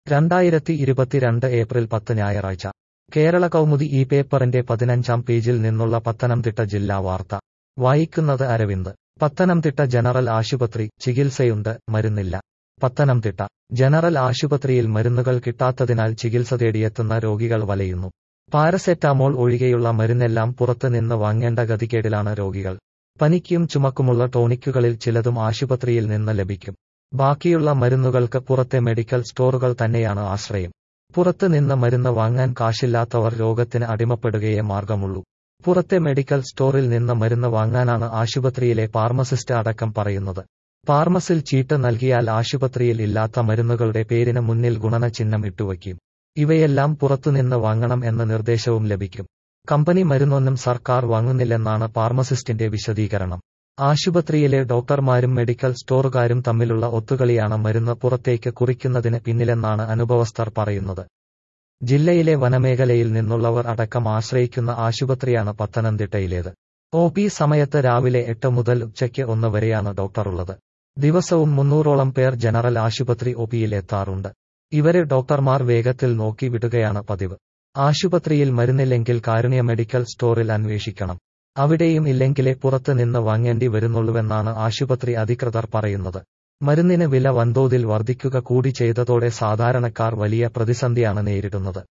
രണ്ടായിരത്തി ഇരുപത്തിരണ്ട് ഏപ്രിൽ പത്ത് ഞായറാഴ്ച കേരള കൗമുദി ഈ പേപ്പറിന്റെ പതിനഞ്ചാം പേജിൽ നിന്നുള്ള പത്തനംതിട്ട ജില്ലാ വാർത്ത വായിക്കുന്നത് അരവിന്ദ് പത്തനംതിട്ട ജനറൽ ആശുപത്രി ചികിത്സയുണ്ട് മരുന്നില്ല പത്തനംതിട്ട ജനറൽ ആശുപത്രിയിൽ മരുന്നുകൾ കിട്ടാത്തതിനാൽ ചികിത്സ തേടിയെത്തുന്ന രോഗികൾ വലയുന്നു പാരസെറ്റാമോൾ ഒഴികെയുള്ള മരുന്നെല്ലാം പുറത്ത് നിന്ന് വാങ്ങേണ്ട ഗതികേടിലാണ് രോഗികൾ പനിക്കും ചുമക്കുമുള്ള ടോണിക്കുകളിൽ ചിലതും ആശുപത്രിയിൽ നിന്ന് ലഭിക്കും ബാക്കിയുള്ള മരുന്നുകൾക്ക് പുറത്തെ മെഡിക്കൽ സ്റ്റോറുകൾ തന്നെയാണ് ആശ്രയം പുറത്ത് നിന്ന് മരുന്ന് വാങ്ങാൻ കാശില്ലാത്തവർ രോഗത്തിന് അടിമപ്പെടുകയേ മാർഗമുള്ളൂ പുറത്തെ മെഡിക്കൽ സ്റ്റോറിൽ നിന്ന് മരുന്ന് വാങ്ങാനാണ് ആശുപത്രിയിലെ ഫാർമസിസ്റ്റ് അടക്കം പറയുന്നത് ഫാർമസിൽ ചീട്ട് നൽകിയാൽ ആശുപത്രിയിൽ ഇല്ലാത്ത മരുന്നുകളുടെ പേരിന് മുന്നിൽ ഗുണന ചിഹ്നം ഇട്ടുവയ്ക്കും ഇവയെല്ലാം പുറത്തുനിന്ന് വാങ്ങണം എന്ന നിർദ്ദേശവും ലഭിക്കും കമ്പനി മരുന്നൊന്നും സർക്കാർ വാങ്ങുന്നില്ലെന്നാണ് ഫാർമസിസ്റ്റിന്റെ വിശദീകരണം ആശുപത്രിയിലെ ഡോക്ടർമാരും മെഡിക്കൽ സ്റ്റോറുകാരും തമ്മിലുള്ള ഒത്തുകളിയാണ് മരുന്ന് പുറത്തേക്ക് കുറിക്കുന്നതിന് പിന്നിലെന്നാണ് അനുഭവസ്ഥർ പറയുന്നത് ജില്ലയിലെ വനമേഖലയിൽ നിന്നുള്ളവർ അടക്കം ആശ്രയിക്കുന്ന ആശുപത്രിയാണ് പത്തനംതിട്ടയിലേത് ഒ പി സമയത്ത് രാവിലെ എട്ട് മുതൽ ഉച്ചയ്ക്ക് ഒന്ന് വരെയാണ് ഡോക്ടറുള്ളത് ദിവസവും മുന്നൂറോളം പേർ ജനറൽ ആശുപത്രി ഒ പിയിൽ എത്താറുണ്ട് ഇവരെ ഡോക്ടർമാർ വേഗത്തിൽ നോക്കി വിടുകയാണ് പതിവ് ആശുപത്രിയിൽ മരുന്നില്ലെങ്കിൽ കാരുണ്യ മെഡിക്കൽ സ്റ്റോറിൽ അന്വേഷിക്കണം അവിടെയും ഇല്ലെങ്കിലേ പുറത്ത് നിന്ന് വാങ്ങേണ്ടി വരുന്നുള്ളൂവെന്നാണ് ആശുപത്രി അധികൃതർ പറയുന്നത് മരുന്നിന് വില വൻതോതിൽ വർദ്ധിക്കുക കൂടി ചെയ്തതോടെ സാധാരണക്കാർ വലിയ പ്രതിസന്ധിയാണ് നേരിടുന്നത്